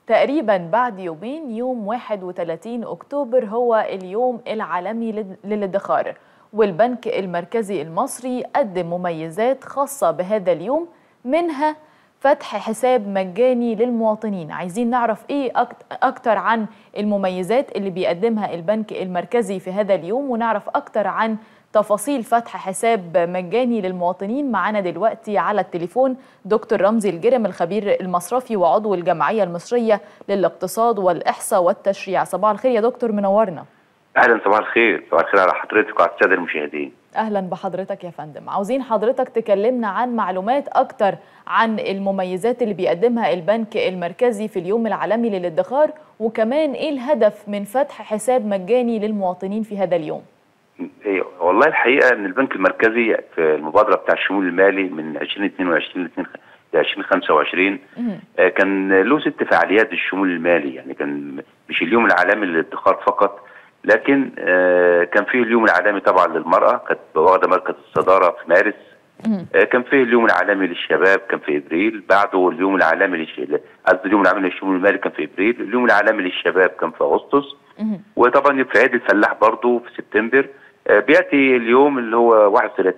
تقريبا بعد يومين يوم 31 أكتوبر هو اليوم العالمي للادخار والبنك المركزي المصري قدم مميزات خاصة بهذا اليوم منها فتح حساب مجاني للمواطنين عايزين نعرف ايه اكتر عن المميزات اللي بيقدمها البنك المركزي في هذا اليوم ونعرف اكتر عن تفاصيل فتح حساب مجاني للمواطنين معانا دلوقتي على التليفون دكتور رمزي الجرم الخبير المصرفي وعضو الجمعيه المصريه للاقتصاد والاحصاء والتشريع صباح الخير يا دكتور منورنا اهلا صباح الخير صباح الخير على حضرتك وعلى الساده المشاهدين اهلا بحضرتك يا فندم عاوزين حضرتك تكلمنا عن معلومات اكتر عن المميزات اللي بيقدمها البنك المركزي في اليوم العالمي للادخار وكمان ايه الهدف من فتح حساب مجاني للمواطنين في هذا اليوم ايوه والله الحقيقه ان البنك المركزي في المبادره بتاع الشمول المالي من 2022 ل 2025 آه كان له ست فعاليات للشمول المالي يعني كان مش اليوم العالمي للادخار فقط لكن آه كان فيه اليوم العالمي طبعا للمراه كانت واخده مركز الصداره في مارس آه كان فيه اليوم العالمي للشباب كان في ابريل بعده اليوم العالمي للش... قصدي اليوم العالمي للشمول المالي كان في ابريل اليوم العالمي للشباب كان في اغسطس وطبعا في عيد الفلاح برضه في سبتمبر بياتي اليوم اللي هو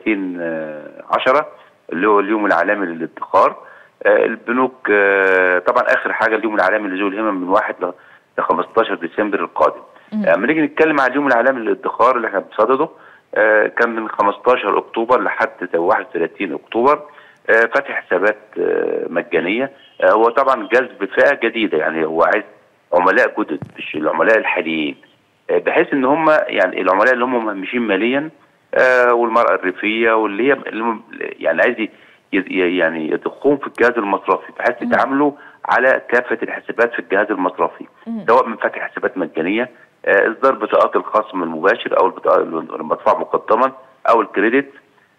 31 10 اللي هو اليوم العالمي للادخار البنوك طبعا اخر حاجه اليوم العالمي لذوي الهمم من 1 ل 15 ديسمبر القادم لما نيجي نتكلم على اليوم العالمي للادخار اللي احنا بنصدده كان من 15 اكتوبر لحد 31 اكتوبر فتح حسابات مجانيه هو طبعا جذب فئه جديده يعني هو عايز عملاء جدد مش العملاء الحاليين بحيث ان هم يعني العملاء اللي هم مهمشين ماليا آه والمراه الريفيه واللي هي يعني عايز يعني يضخهم في الجهاز المصرفي بحيث يتعاملوا على كافه الحسابات في الجهاز المصرفي سواء من فتح حسابات مجانيه آه اصدار بطاقات الخصم المباشر او البطاقه المدفوع مقدما او الكريدت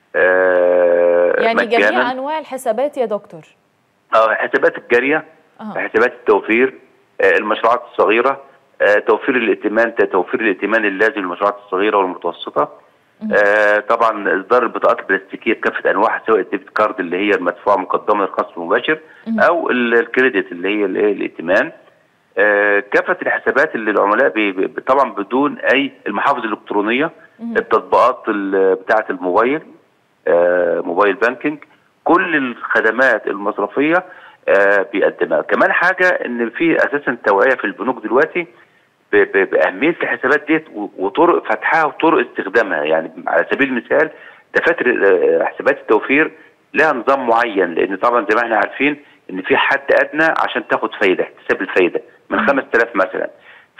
آه يعني مجانا. جميع انواع الحسابات يا دكتور اه الحسابات الجاريه آه. حسابات التوفير آه المشروعات الصغيره آه توفير الائتمان توفير الائتمان اللازم للمشروعات الصغيره والمتوسطه آه طبعا اصدار البطاقات البلاستيكيه بكافه انواعها سواء الديبت كارد اللي هي المدفوعه مقدما الخصم المباشر او الكريدت اللي هي الائتمان آه كافه الحسابات اللي العملاء بي بي طبعا بدون اي المحافظ الالكترونيه التطبيقات بتاعه الموبايل موبايل بانكينج كل الخدمات المصرفيه آه بيقدمها كمان حاجه ان في اساسا توعيه في البنوك دلوقتي باهميه الحسابات ديت وطرق فتحها وطرق استخدامها يعني على سبيل المثال دفاتر آه حسابات التوفير لها نظام معين لان طبعا زي ما احنا عارفين ان في حد ادنى عشان تاخد فايده احتساب الفايده من 5000 مثلا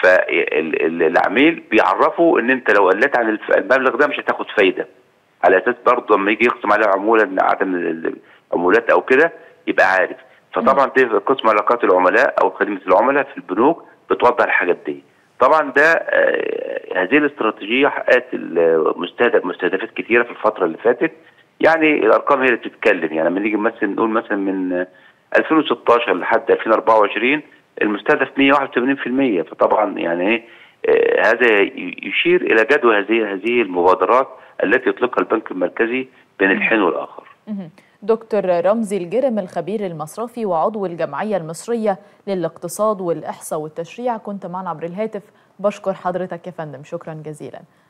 فالعميل بيعرفه ان انت لو قلت عن المبلغ ده مش هتاخد فايده على اساس برضه لما يجي يقسم عليه عموله عدم العمولات او كده يبقى عارف فطبعا دي قسم علاقات العملاء او خدمه العملاء في البنوك بتوضح الحاجات دي طبعا ده آه هذه الاستراتيجيه حققت مستهدف مستهدفات كثيره في الفتره اللي فاتت يعني الارقام هي اللي بتتكلم يعني لما نيجي مثلا نقول مثلا من 2016 لحد 2024 المستهدف 181% فطبعا يعني ايه آه هذا يشير الى جدوى هذه هذه المبادرات التي يطلقها البنك المركزي بين الحين والاخر. دكتور رمزي الجرم الخبير المصرفي وعضو الجمعية المصرية للاقتصاد والإحصاء والتشريع كنت معنا عبر الهاتف بشكر حضرتك يا فندم شكرا جزيلا